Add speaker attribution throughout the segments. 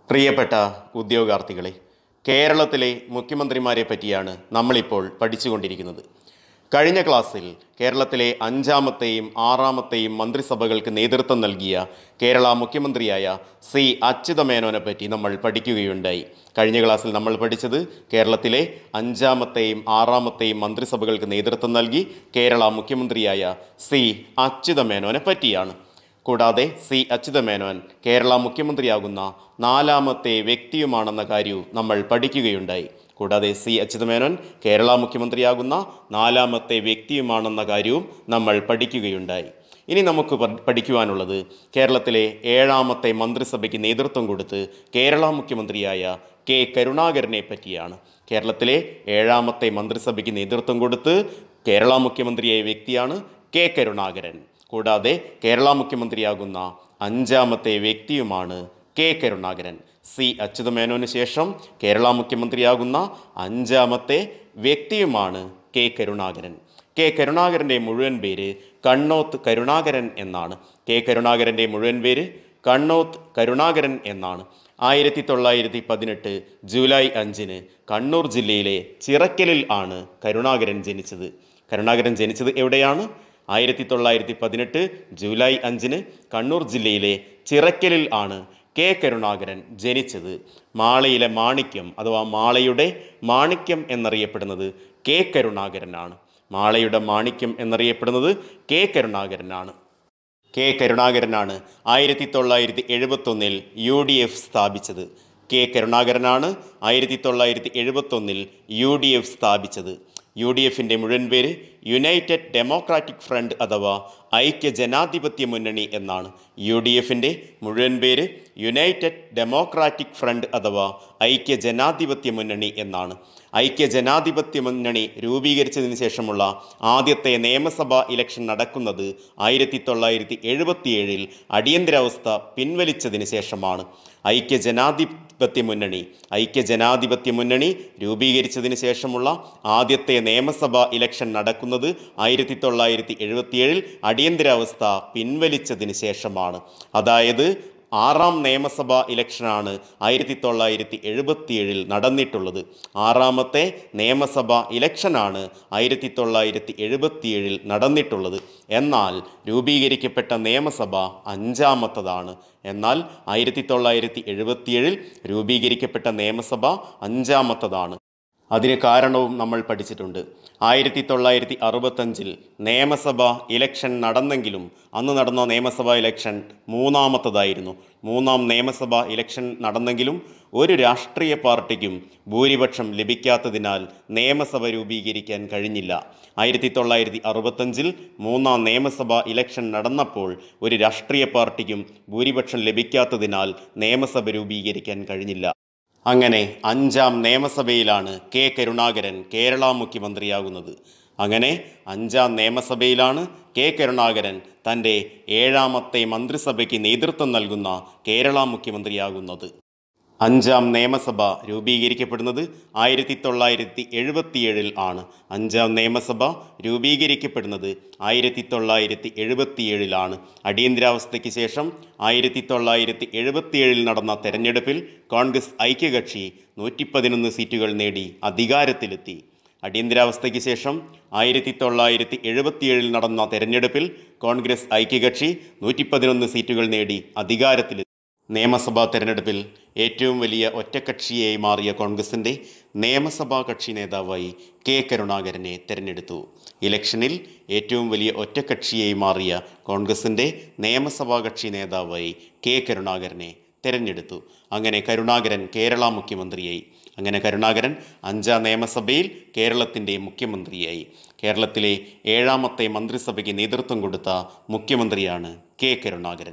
Speaker 1: പ്രിയപ്പെട്ട ഉദ്യോഗാർത്ഥികളെ കേരളത്തിലെ മുഖ്യമന്ത്രിമാരെ പറ്റിയാണ് നമ്മളിപ്പോൾ പഠിച്ചുകൊണ്ടിരിക്കുന്നത് കഴിഞ്ഞ ക്ലാസ്സിൽ കേരളത്തിലെ അഞ്ചാമത്തെയും ആറാമത്തെയും മന്ത്രിസഭകൾക്ക് നേതൃത്വം നൽകിയ കേരള മുഖ്യമന്ത്രിയായ സി അച്യുതമേനോനെ പറ്റി നമ്മൾ പഠിക്കുകയുണ്ടായി കഴിഞ്ഞ ക്ലാസ്സിൽ നമ്മൾ പഠിച്ചത് കേരളത്തിലെ അഞ്ചാമത്തെയും ആറാമത്തെയും മന്ത്രിസഭകൾക്ക് നേതൃത്വം നൽകി കേരള മുഖ്യമന്ത്രിയായ സി അച്യുതമേനോനെ പറ്റിയാണ് കൂടാതെ സി അച്യുതമേനോൻ കേരള മുഖ്യമന്ത്രിയാകുന്ന നാലാമത്തെ വ്യക്തിയുമാണെന്ന കാര്യവും നമ്മൾ പഠിക്കുകയുണ്ടായി കൂടാതെ സി അച്യുതമേനോൻ കേരള മുഖ്യമന്ത്രിയാകുന്ന നാലാമത്തെ വ്യക്തിയുമാണെന്ന കാര്യവും നമ്മൾ പഠിക്കുകയുണ്ടായി ഇനി നമുക്ക് പ- പഠിക്കുവാനുള്ളത് കേരളത്തിലെ ഏഴാമത്തെ മന്ത്രിസഭയ്ക്ക് നേതൃത്വം കൊടുത്ത് കേരള മുഖ്യമന്ത്രിയായ കെ കരുണാകരനെ പറ്റിയാണ് കേരളത്തിലെ ഏഴാമത്തെ മന്ത്രിസഭയ്ക്ക് നേതൃത്വം കൊടുത്ത് കേരള മുഖ്യമന്ത്രിയായ വ്യക്തിയാണ് കെ കരുണാകരൻ കൂടാതെ കേരള മുഖ്യമന്ത്രിയാകുന്ന അഞ്ചാമത്തെ വ്യക്തിയുമാണ് കെ കരുണാകരൻ സി അച്യുതമേനോന് ശേഷം കേരള മുഖ്യമന്ത്രിയാകുന്ന അഞ്ചാമത്തെ വ്യക്തിയുമാണ് കെ കരുണാകരൻ കെ കരുണാകരൻ്റെ മുഴുവൻ പേര് കണ്ണോത്ത് കരുണാകരൻ എന്നാണ് കെ കരുണാകരൻ്റെ മുഴുവൻ പേര് കണ്ണോത്ത് കരുണാകരൻ എന്നാണ് ആയിരത്തി തൊള്ളായിരത്തി പതിനെട്ട് ജൂലൈ അഞ്ചിന് കണ്ണൂർ ജില്ലയിലെ ചിറക്കലിൽ ആണ് കരുണാകരൻ ജനിച്ചത് കരുണാകരൻ ജനിച്ചത് എവിടെയാണ് ആയിരത്തി തൊള്ളായിരത്തി പതിനെട്ട് ജൂലൈ അഞ്ചിന് കണ്ണൂർ ജില്ലയിലെ ചിറക്കലിൽ ആണ് കെ കരുണാകരൻ ജനിച്ചത് മാളയിലെ മാണിക്യം അഥവാ മാളയുടെ മാണിക്യം എന്നറിയപ്പെടുന്നത് കെ കരുണാകരനാണ് മാളയുടെ മാണിക്യം എന്നറിയപ്പെടുന്നത് കെ കരുണാകരനാണ് കെ കരുണാകരനാണ് ആയിരത്തി തൊള്ളായിരത്തി എഴുപത്തൊന്നിൽ യു ഡി എഫ് സ്ഥാപിച്ചത് കെ കരുണാകരനാണ് ആയിരത്തി തൊള്ളായിരത്തി എഴുപത്തൊന്നിൽ യു ഡി എഫ് സ്ഥാപിച്ചത് യു ഡി എഫിൻ്റെ മുഴുവൻ പേര് യുണൈറ്റഡ് ഡെമോക്രാറ്റിക് ഫ്രണ്ട് അഥവാ ഐക്യ ജനാധിപത്യ മുന്നണി എന്നാണ് യു ഡി എഫിൻ്റെ മുഴുവൻ പേര് യുണൈറ്റഡ് ഡെമോക്രാറ്റിക് ഫ്രണ്ട് അഥവാ ഐക്യ ജനാധിപത്യ മുന്നണി എന്നാണ് ഐക്യ ജനാധിപത്യ മുന്നണി രൂപീകരിച്ചതിന് ശേഷമുള്ള ആദ്യത്തെ നിയമസഭാ ഇലക്ഷൻ നടക്കുന്നത് ആയിരത്തി തൊള്ളായിരത്തി എഴുപത്തിയേഴിൽ അടിയന്തരാവസ്ഥ പിൻവലിച്ചതിന് ശേഷമാണ് ഐക്യ ജനാധിപത്യ മുന്നണി ഐക്യ ജനാധിപത്യ മുന്നണി രൂപീകരിച്ചതിന് ശേഷമുള്ള ആദ്യത്തെ നിയമസഭാ ഇലക്ഷൻ നടക്കുന്നത് ആയിരത്തി തൊള്ളായിരത്തി എഴുപത്തിയേഴിൽ അടിയന്തരാവസ്ഥ പിൻവലിച്ചതിന് ശേഷമാണ് അതായത് ആറാം നിയമസഭാ ഇലക്ഷനാണ് ആയിരത്തി തൊള്ളായിരത്തി എഴുപത്തിയേഴിൽ നടന്നിട്ടുള്ളത് ആറാമത്തെ നിയമസഭാ ഇലക്ഷനാണ് ആയിരത്തി തൊള്ളായിരത്തി എഴുപത്തിയേഴിൽ നടന്നിട്ടുള്ളത് എന്നാൽ രൂപീകരിക്കപ്പെട്ട നിയമസഭ അഞ്ചാമത്തതാണ് എന്നാൽ ആയിരത്തി തൊള്ളായിരത്തി എഴുപത്തിയേഴിൽ രൂപീകരിക്കപ്പെട്ട നിയമസഭ അഞ്ചാമത്തതാണ് അതിന് കാരണവും നമ്മൾ പഠിച്ചിട്ടുണ്ട് ആയിരത്തി തൊള്ളായിരത്തി അറുപത്തഞ്ചിൽ നിയമസഭ ഇലക്ഷൻ നടന്നെങ്കിലും അന്ന് നടന്ന നിയമസഭാ ഇലക്ഷൻ മൂന്നാമത്തതായിരുന്നു മൂന്നാം നിയമസഭാ ഇലക്ഷൻ നടന്നെങ്കിലും ഒരു രാഷ്ട്രീയ പാർട്ടിക്കും ഭൂരിപക്ഷം ലഭിക്കാത്തതിനാൽ നിയമസഭ രൂപീകരിക്കാൻ കഴിഞ്ഞില്ല ആയിരത്തി തൊള്ളായിരത്തി അറുപത്തഞ്ചിൽ മൂന്നാം നിയമസഭാ ഇലക്ഷൻ നടന്നപ്പോൾ ഒരു രാഷ്ട്രീയ പാർട്ടിക്കും ഭൂരിപക്ഷം ലഭിക്കാത്തതിനാൽ നിയമസഭ രൂപീകരിക്കാൻ കഴിഞ്ഞില്ല അങ്ങനെ അഞ്ചാം നിയമസഭയിലാണ് കെ കരുണാകരൻ കേരള മുഖ്യമന്ത്രിയാകുന്നത് അങ്ങനെ അഞ്ചാം നിയമസഭയിലാണ് കെ കരുണാകരൻ തൻ്റെ ഏഴാമത്തെ മന്ത്രിസഭയ്ക്ക് നേതൃത്വം നൽകുന്ന കേരള മുഖ്യമന്ത്രിയാകുന്നത് അഞ്ചാം നിയമസഭ രൂപീകരിക്കപ്പെടുന്നത് ആയിരത്തി തൊള്ളായിരത്തി എഴുപത്തിയേഴിൽ ആണ് അഞ്ചാം നിയമസഭ രൂപീകരിക്കപ്പെടുന്നത് ആയിരത്തി തൊള്ളായിരത്തി എഴുപത്തിയേഴിലാണ് അടിയന്തരാവസ്ഥയ്ക്ക് ശേഷം ആയിരത്തി തൊള്ളായിരത്തി എഴുപത്തിയേഴിൽ നടന്ന തെരഞ്ഞെടുപ്പിൽ കോൺഗ്രസ് ഐക്യകക്ഷി നൂറ്റി പതിനൊന്ന് സീറ്റുകൾ നേടി അധികാരത്തിലെത്തി അടിയന്തരാവസ്ഥയ്ക്ക് ശേഷം ആയിരത്തി തൊള്ളായിരത്തി എഴുപത്തിയേഴിൽ നടന്ന തെരഞ്ഞെടുപ്പിൽ കോൺഗ്രസ് ഐക്യകക്ഷി നൂറ്റി പതിനൊന്ന് സീറ്റുകൾ നേടി അധികാരത്തിലെത്തി നിയമസഭാ തെരഞ്ഞെടുപ്പിൽ ഏറ്റവും വലിയ ഒറ്റക്കക്ഷിയായി മാറിയ കോൺഗ്രസിൻ്റെ നിയമസഭാ കക്ഷി നേതാവായി കെ കരുണാകരനെ തെരഞ്ഞെടുത്തു ഇലക്ഷനിൽ ഏറ്റവും വലിയ ഒറ്റക്കക്ഷിയായി മാറിയ കോൺഗ്രസിൻ്റെ നിയമസഭാ കക്ഷി നേതാവായി കെ കരുണാകരനെ തെരഞ്ഞെടുത്തു അങ്ങനെ കരുണാകരൻ കേരള മുഖ്യമന്ത്രിയായി അങ്ങനെ കരുണാകരൻ അഞ്ചാം നിയമസഭയിൽ കേരളത്തിൻ്റെ മുഖ്യമന്ത്രിയായി കേരളത്തിലെ ഏഴാമത്തെ മന്ത്രിസഭയ്ക്ക് നേതൃത്വം കൊടുത്ത മുഖ്യമന്ത്രിയാണ് കെ കരുണാകരൻ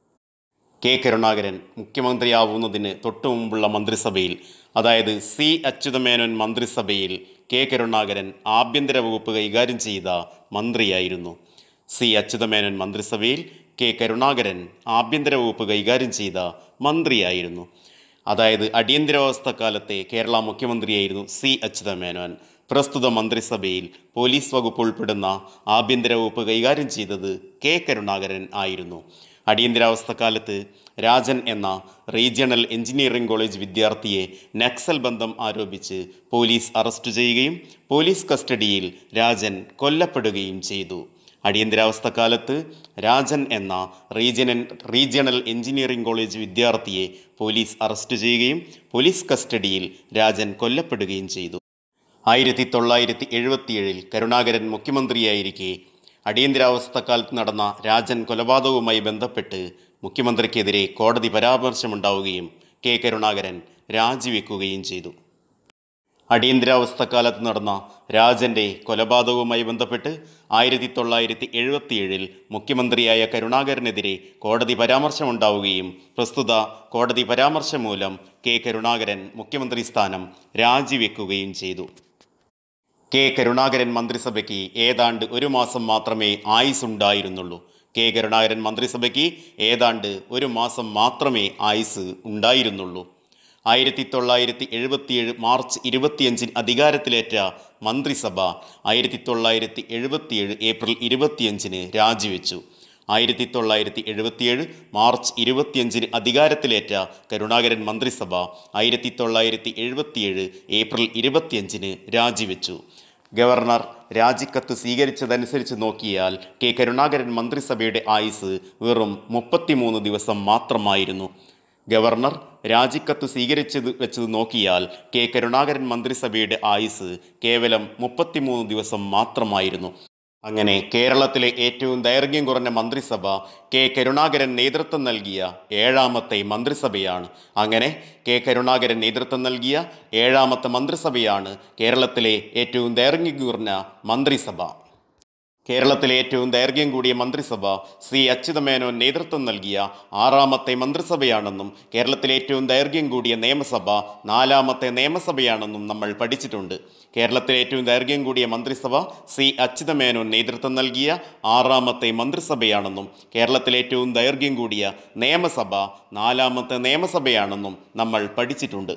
Speaker 1: കെ കരുണാകരൻ മുഖ്യമന്ത്രിയാവുന്നതിന് തൊട്ടു മുമ്പുള്ള മന്ത്രിസഭയിൽ അതായത് സി അച്യുതമേനോൻ മന്ത്രിസഭയിൽ കെ കരുണാകരൻ ആഭ്യന്തര വകുപ്പ് കൈകാര്യം ചെയ്ത മന്ത്രിയായിരുന്നു സി അച്യുതമേനോൻ മന്ത്രിസഭയിൽ കെ കരുണാകരൻ ആഭ്യന്തര വകുപ്പ് കൈകാര്യം ചെയ്ത മന്ത്രിയായിരുന്നു അതായത് അടിയന്തരാവസ്ഥ കാലത്തെ കേരള മുഖ്യമന്ത്രിയായിരുന്നു സി അച്യുതമേനോൻ പ്രസ്തുത മന്ത്രിസഭയിൽ പോലീസ് വകുപ്പ് ഉൾപ്പെടുന്ന ആഭ്യന്തര വകുപ്പ് കൈകാര്യം ചെയ്തത് കെ കരുണാകരൻ ആയിരുന്നു അടിയന്തരാവസ്ഥ കാലത്ത് രാജൻ എന്ന റീജിയണൽ എഞ്ചിനീയറിംഗ് കോളേജ് വിദ്യാർത്ഥിയെ നക്സൽ ബന്ധം ആരോപിച്ച് പോലീസ് അറസ്റ്റ് ചെയ്യുകയും പോലീസ് കസ്റ്റഡിയിൽ രാജൻ കൊല്ലപ്പെടുകയും ചെയ്തു അടിയന്തരാവസ്ഥ കാലത്ത് രാജൻ എന്ന റീജിയണൽ റീജിയണൽ എഞ്ചിനീയറിംഗ് കോളേജ് വിദ്യാർത്ഥിയെ പോലീസ് അറസ്റ്റ് ചെയ്യുകയും പോലീസ് കസ്റ്റഡിയിൽ രാജൻ കൊല്ലപ്പെടുകയും ചെയ്തു ആയിരത്തി തൊള്ളായിരത്തി എഴുപത്തിയേഴിൽ കരുണാകരൻ മുഖ്യമന്ത്രിയായിരിക്കെ അടിയന്തരാവസ്ഥക്കാലത്ത് നടന്ന രാജൻ കൊലപാതകവുമായി ബന്ധപ്പെട്ട് മുഖ്യമന്ത്രിക്കെതിരെ കോടതി പരാമർശമുണ്ടാവുകയും കെ കരുണാകരൻ രാജിവെക്കുകയും ചെയ്തു അടിയന്തരാവസ്ഥക്കാലത്ത് നടന്ന രാജൻ്റെ കൊലപാതകവുമായി ബന്ധപ്പെട്ട് ആയിരത്തി തൊള്ളായിരത്തി എഴുപത്തിയേഴിൽ മുഖ്യമന്ത്രിയായ കരുണാകരനെതിരെ കോടതി പരാമർശമുണ്ടാവുകയും പ്രസ്തുത കോടതി പരാമർശം മൂലം കെ കരുണാകരൻ മുഖ്യമന്ത്രി സ്ഥാനം രാജിവെക്കുകയും ചെയ്തു കെ കരുണാകരൻ മന്ത്രിസഭയ്ക്ക് ഏതാണ്ട് ഒരു മാസം മാത്രമേ ആയുസ് ഉണ്ടായിരുന്നുള്ളൂ കെ കരുണാകരൻ മന്ത്രിസഭയ്ക്ക് ഏതാണ്ട് ഒരു മാസം മാത്രമേ ആയുസ് ഉണ്ടായിരുന്നുള്ളൂ ആയിരത്തി തൊള്ളായിരത്തി എഴുപത്തിയേഴ് മാർച്ച് ഇരുപത്തിയഞ്ചിന് അധികാരത്തിലേറ്റ മന്ത്രിസഭ ആയിരത്തി തൊള്ളായിരത്തി എഴുപത്തിയേഴ് ഏപ്രിൽ ഇരുപത്തിയഞ്ചിന് രാജിവെച്ചു ആയിരത്തി തൊള്ളായിരത്തി എഴുപത്തിയേഴ് മാർച്ച് ഇരുപത്തിയഞ്ചിന് അധികാരത്തിലേറ്റ കരുണാകരൻ മന്ത്രിസഭ ആയിരത്തി തൊള്ളായിരത്തി എഴുപത്തിയേഴ് ഏപ്രിൽ ഇരുപത്തിയഞ്ചിന് രാജിവെച്ചു ഗവർണർ രാജിക്കത്ത് സ്വീകരിച്ചതനുസരിച്ച് നോക്കിയാൽ കെ കരുണാകരൻ മന്ത്രിസഭയുടെ ആയുസ് വെറും മുപ്പത്തിമൂന്ന് ദിവസം മാത്രമായിരുന്നു ഗവർണർ രാജിക്കത്ത് സ്വീകരിച്ചത് വെച്ചത് നോക്കിയാൽ കെ കരുണാകരൻ മന്ത്രിസഭയുടെ ആയുസ് കേവലം മുപ്പത്തിമൂന്ന് ദിവസം മാത്രമായിരുന്നു അങ്ങനെ കേരളത്തിലെ ഏറ്റവും ദൈർഘ്യം കുറഞ്ഞ മന്ത്രിസഭ കെ കരുണാകരൻ നേതൃത്വം നൽകിയ ഏഴാമത്തെ മന്ത്രിസഭയാണ് അങ്ങനെ കെ കരുണാകരൻ നേതൃത്വം നൽകിയ ഏഴാമത്തെ മന്ത്രിസഭയാണ് കേരളത്തിലെ ഏറ്റവും ദൈർഘ്യം കുറഞ്ഞ മന്ത്രിസഭ കേരളത്തിലെ ഏറ്റവും ദൈർഘ്യം കൂടിയ മന്ത്രിസഭ ശ്രീ അച്യുതമേനോൻ നേതൃത്വം നൽകിയ ആറാമത്തെ മന്ത്രിസഭയാണെന്നും കേരളത്തിലെ ഏറ്റവും ദൈർഘ്യം കൂടിയ നിയമസഭ നാലാമത്തെ നിയമസഭയാണെന്നും നമ്മൾ പഠിച്ചിട്ടുണ്ട് കേരളത്തിലെ ഏറ്റവും ദൈർഘ്യം കൂടിയ മന്ത്രിസഭ ശ്രീ അച്യുതമേനോൻ നേതൃത്വം നൽകിയ ആറാമത്തെ മന്ത്രിസഭയാണെന്നും കേരളത്തിലെ ഏറ്റവും ദൈർഘ്യം കൂടിയ നിയമസഭ നാലാമത്തെ നിയമസഭയാണെന്നും നമ്മൾ പഠിച്ചിട്ടുണ്ട്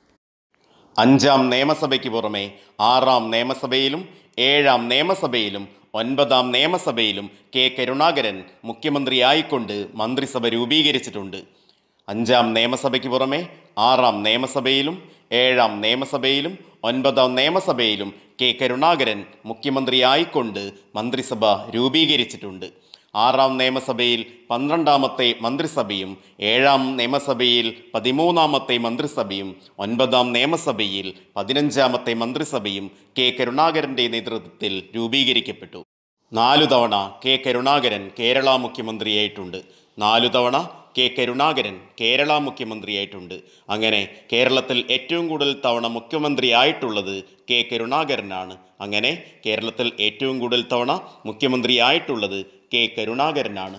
Speaker 1: അഞ്ചാം നിയമസഭയ്ക്ക് പുറമെ ആറാം നിയമസഭയിലും ഏഴാം നിയമസഭയിലും ഒൻപതാം നിയമസഭയിലും കെ കരുണാകരൻ മുഖ്യമന്ത്രിയായിക്കൊണ്ട് മന്ത്രിസഭ രൂപീകരിച്ചിട്ടുണ്ട് അഞ്ചാം നിയമസഭയ്ക്ക് പുറമെ ആറാം നിയമസഭയിലും ഏഴാം നിയമസഭയിലും ഒൻപതാം നിയമസഭയിലും കെ കരുണാകരൻ മുഖ്യമന്ത്രിയായിക്കൊണ്ട് മന്ത്രിസഭ രൂപീകരിച്ചിട്ടുണ്ട് ആറാം നിയമസഭയിൽ പന്ത്രണ്ടാമത്തെ മന്ത്രിസഭയും ഏഴാം നിയമസഭയിൽ പതിമൂന്നാമത്തെ മന്ത്രിസഭയും ഒൻപതാം നിയമസഭയിൽ പതിനഞ്ചാമത്തെ മന്ത്രിസഭയും കെ കരുണാകരൻ്റെ നേതൃത്വത്തിൽ രൂപീകരിക്കപ്പെട്ടു നാലു തവണ കെ കരുണാകരൻ കേരള മുഖ്യമന്ത്രിയായിട്ടുണ്ട് നാലു തവണ കെ കരുണാകരൻ കേരള മുഖ്യമന്ത്രിയായിട്ടുണ്ട് അങ്ങനെ കേരളത്തിൽ ഏറ്റവും കൂടുതൽ തവണ മുഖ്യമന്ത്രിയായിട്ടുള്ളത് കെ കരുണാകരനാണ് അങ്ങനെ കേരളത്തിൽ ഏറ്റവും കൂടുതൽ തവണ മുഖ്യമന്ത്രിയായിട്ടുള്ളത് കെ കരുണാകരനാണ്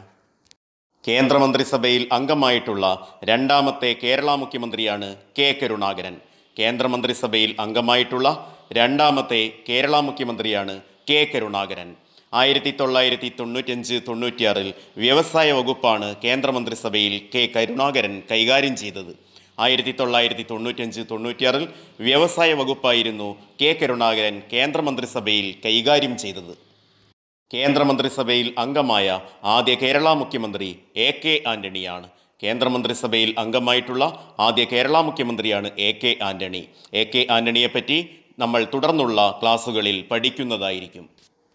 Speaker 1: കേന്ദ്രമന്ത്രിസഭയിൽ അംഗമായിട്ടുള്ള രണ്ടാമത്തെ കേരള മുഖ്യമന്ത്രിയാണ് കെ കരുണാകരൻ കേന്ദ്രമന്ത്രിസഭയിൽ അംഗമായിട്ടുള്ള രണ്ടാമത്തെ കേരള മുഖ്യമന്ത്രിയാണ് കെ കരുണാകരൻ ആയിരത്തി തൊള്ളായിരത്തി തൊണ്ണൂറ്റഞ്ച് തൊണ്ണൂറ്റിയാറിൽ വ്യവസായ വകുപ്പാണ് കേന്ദ്രമന്ത്രിസഭയിൽ കെ കരുണാകരൻ കൈകാര്യം ചെയ്തത് ആയിരത്തി തൊള്ളായിരത്തി തൊണ്ണൂറ്റഞ്ച് തൊണ്ണൂറ്റിയാറിൽ വ്യവസായ വകുപ്പായിരുന്നു കെ കരുണാകരൻ കേന്ദ്രമന്ത്രിസഭയിൽ കൈകാര്യം ചെയ്തത് കേന്ദ്രമന്ത്രിസഭയിൽ അംഗമായ ആദ്യ കേരള മുഖ്യമന്ത്രി എ കെ ആന്റണിയാണ് കേന്ദ്രമന്ത്രിസഭയിൽ അംഗമായിട്ടുള്ള ആദ്യ കേരള മുഖ്യമന്ത്രിയാണ് എ കെ ആന്റണി എ കെ ആന്റണിയെപ്പറ്റി നമ്മൾ തുടർന്നുള്ള ക്ലാസ്സുകളിൽ പഠിക്കുന്നതായിരിക്കും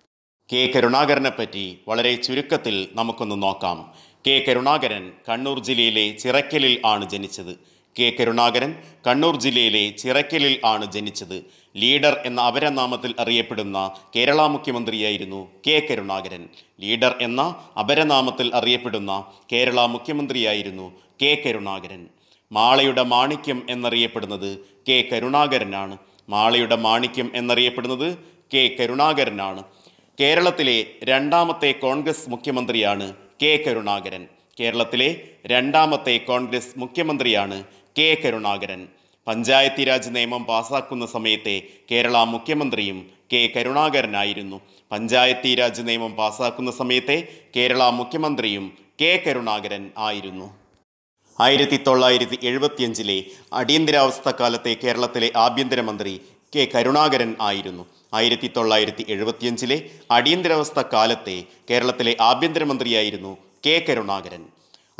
Speaker 1: കെ കരുണാകരനെ പറ്റി വളരെ ചുരുക്കത്തിൽ നമുക്കൊന്ന് നോക്കാം കെ കരുണാകരൻ കണ്ണൂർ ജില്ലയിലെ ചിറക്കലിൽ ആണ് ജനിച്ചത് കെ കരുണാകരൻ കണ്ണൂർ ജില്ലയിലെ ചിറക്കലിൽ ആണ് ജനിച്ചത് ലീഡർ എന്ന അപരനാമത്തിൽ അറിയപ്പെടുന്ന കേരള മുഖ്യമന്ത്രിയായിരുന്നു കെ കരുണാകരൻ ലീഡർ എന്ന അപരനാമത്തിൽ അറിയപ്പെടുന്ന കേരള മുഖ്യമന്ത്രിയായിരുന്നു കെ കരുണാകരൻ മാളയുടെ മാണിക്യം എന്നറിയപ്പെടുന്നത് കെ കരുണാകരനാണ് മാളയുടെ മാണിക്യം എന്നറിയപ്പെടുന്നത് കെ കരുണാകരനാണ് കേരളത്തിലെ രണ്ടാമത്തെ കോൺഗ്രസ് മുഖ്യമന്ത്രിയാണ് കെ കരുണാകരൻ കേരളത്തിലെ രണ്ടാമത്തെ കോൺഗ്രസ് മുഖ്യമന്ത്രിയാണ് കെ കരുണാകരൻ പഞ്ചായത്തി രാജ് നിയമം പാസാക്കുന്ന സമയത്തെ കേരള മുഖ്യമന്ത്രിയും കെ കരുണാകരനായിരുന്നു പഞ്ചായത്തി രാജ് നിയമം പാസാക്കുന്ന സമയത്തെ കേരള മുഖ്യമന്ത്രിയും കെ കരുണാകരൻ ആയിരുന്നു ആയിരത്തി തൊള്ളായിരത്തി എഴുപത്തിയഞ്ചിലെ അടിയന്തരാവസ്ഥ കാലത്തെ കേരളത്തിലെ ആഭ്യന്തരമന്ത്രി കെ കരുണാകരൻ ആയിരുന്നു ആയിരത്തി തൊള്ളായിരത്തി എഴുപത്തിയഞ്ചിലെ അടിയന്തരാവസ്ഥ കാലത്തെ കേരളത്തിലെ ആഭ്യന്തരമന്ത്രിയായിരുന്നു കെ കരുണാകരൻ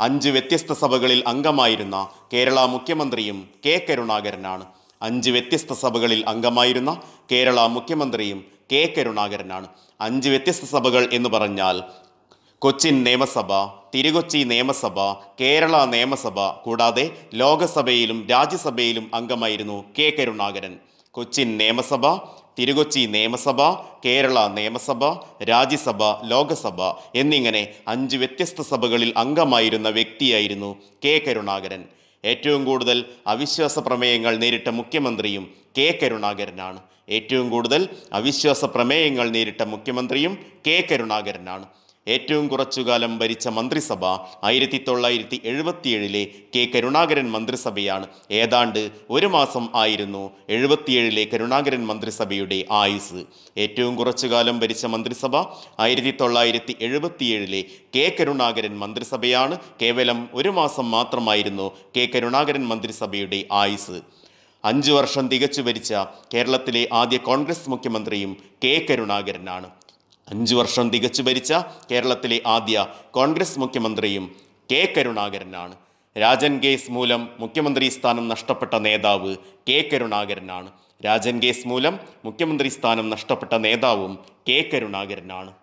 Speaker 1: അഞ്ച് വ്യത്യസ്ത സഭകളിൽ അംഗമായിരുന്ന കേരള മുഖ്യമന്ത്രിയും കെ കരുണാകരനാണ് അഞ്ച് വ്യത്യസ്ത സഭകളിൽ അംഗമായിരുന്ന കേരള മുഖ്യമന്ത്രിയും കെ കരുണാകരനാണ് അഞ്ച് വ്യത്യസ്ത സഭകൾ എന്ന് പറഞ്ഞാൽ കൊച്ചിൻ നിയമസഭ തിരുകൊച്ചി നിയമസഭ കേരള നിയമസഭ കൂടാതെ ലോകസഭയിലും രാജ്യസഭയിലും അംഗമായിരുന്നു കെ കരുണാകരൻ കൊച്ചിൻ നിയമസഭ തിരുകൊച്ചി നിയമസഭ കേരള നിയമസഭ രാജ്യസഭ ലോകസഭ എന്നിങ്ങനെ അഞ്ച് വ്യത്യസ്ത സഭകളിൽ അംഗമായിരുന്ന വ്യക്തിയായിരുന്നു കെ കരുണാകരൻ ഏറ്റവും കൂടുതൽ അവിശ്വാസ പ്രമേയങ്ങൾ നേരിട്ട മുഖ്യമന്ത്രിയും കെ കരുണാകരനാണ് ഏറ്റവും കൂടുതൽ അവിശ്വാസ പ്രമേയങ്ങൾ നേരിട്ട മുഖ്യമന്ത്രിയും കെ കരുണാകരനാണ് ഏറ്റവും കുറച്ചുകാലം ഭരിച്ച മന്ത്രിസഭ ആയിരത്തി തൊള്ളായിരത്തി എഴുപത്തിയേഴിലെ കെ കരുണാകരൻ മന്ത്രിസഭയാണ് ഏതാണ്ട് ഒരു മാസം ആയിരുന്നു എഴുപത്തിയേഴിലെ കരുണാകരൻ മന്ത്രിസഭയുടെ ആയുസ് ഏറ്റവും കുറച്ചുകാലം ഭരിച്ച മന്ത്രിസഭ ആയിരത്തി തൊള്ളായിരത്തി എഴുപത്തിയേഴിലെ കെ കരുണാകരൻ മന്ത്രിസഭയാണ് കേവലം ഒരു മാസം മാത്രമായിരുന്നു കെ കരുണാകരൻ മന്ത്രിസഭയുടെ ആയുസ് അഞ്ചു വർഷം തികച്ചു ഭരിച്ച കേരളത്തിലെ ആദ്യ കോൺഗ്രസ് മുഖ്യമന്ത്രിയും കെ കരുണാകരനാണ് അഞ്ചു വർഷം തികച്ചു ഭരിച്ച കേരളത്തിലെ ആദ്യ കോൺഗ്രസ് മുഖ്യമന്ത്രിയും കെ കരുണാകരനാണ് രാജൻ കേസ് മൂലം മുഖ്യമന്ത്രി സ്ഥാനം നഷ്ടപ്പെട്ട നേതാവ് കെ കരുണാകരനാണ് രാജൻ കേസ് മൂലം മുഖ്യമന്ത്രി സ്ഥാനം നഷ്ടപ്പെട്ട നേതാവും കെ കരുണാകരനാണ്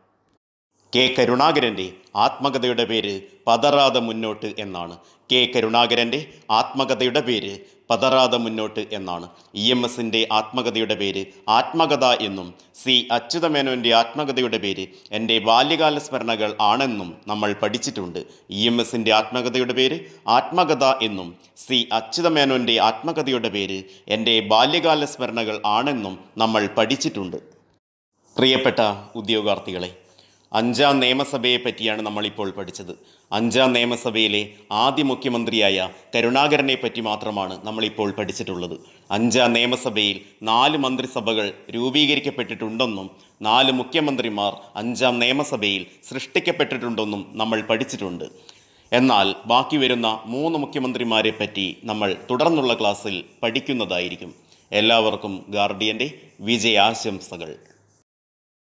Speaker 1: കെ കരുണാകരൻ്റെ ആത്മകഥയുടെ പേര് പതറാതെ മുന്നോട്ട് എന്നാണ് കെ കരുണാകരൻ്റെ ആത്മകഥയുടെ പേര് പതറാതെ മുന്നോട്ട് എന്നാണ് ഇ എം എസിൻ്റെ ആത്മകഥയുടെ പേര് ആത്മകഥ എന്നും സി അച്യുതമേനോൻ്റെ ആത്മകഥയുടെ പേര് എൻ്റെ ബാല്യകാല സ്മരണകൾ ആണെന്നും നമ്മൾ പഠിച്ചിട്ടുണ്ട് ഇ എം എസിൻ്റെ ആത്മകഥയുടെ പേര് ആത്മകഥ എന്നും സി അച്യുതമേനോൻ്റെ ആത്മകഥയുടെ പേര് എൻ്റെ ബാല്യകാല സ്മരണകൾ ആണെന്നും നമ്മൾ പഠിച്ചിട്ടുണ്ട് പ്രിയപ്പെട്ട ഉദ്യോഗാർത്ഥികളെ അഞ്ചാം നിയമസഭയെ പറ്റിയാണ് നമ്മളിപ്പോൾ പഠിച്ചത് അഞ്ചാം നിയമസഭയിലെ ആദ്യ മുഖ്യമന്ത്രിയായ കരുണാകരനെ പറ്റി മാത്രമാണ് നമ്മളിപ്പോൾ പഠിച്ചിട്ടുള്ളത് അഞ്ചാം നിയമസഭയിൽ നാല് മന്ത്രിസഭകൾ രൂപീകരിക്കപ്പെട്ടിട്ടുണ്ടെന്നും നാല് മുഖ്യമന്ത്രിമാർ അഞ്ചാം നിയമസഭയിൽ സൃഷ്ടിക്കപ്പെട്ടിട്ടുണ്ടെന്നും നമ്മൾ പഠിച്ചിട്ടുണ്ട് എന്നാൽ ബാക്കി വരുന്ന മൂന്ന് മുഖ്യമന്ത്രിമാരെ പറ്റി നമ്മൾ തുടർന്നുള്ള ക്ലാസ്സിൽ പഠിക്കുന്നതായിരിക്കും എല്ലാവർക്കും ഗാർഡിയൻ്റെ വിജയാശംസകൾ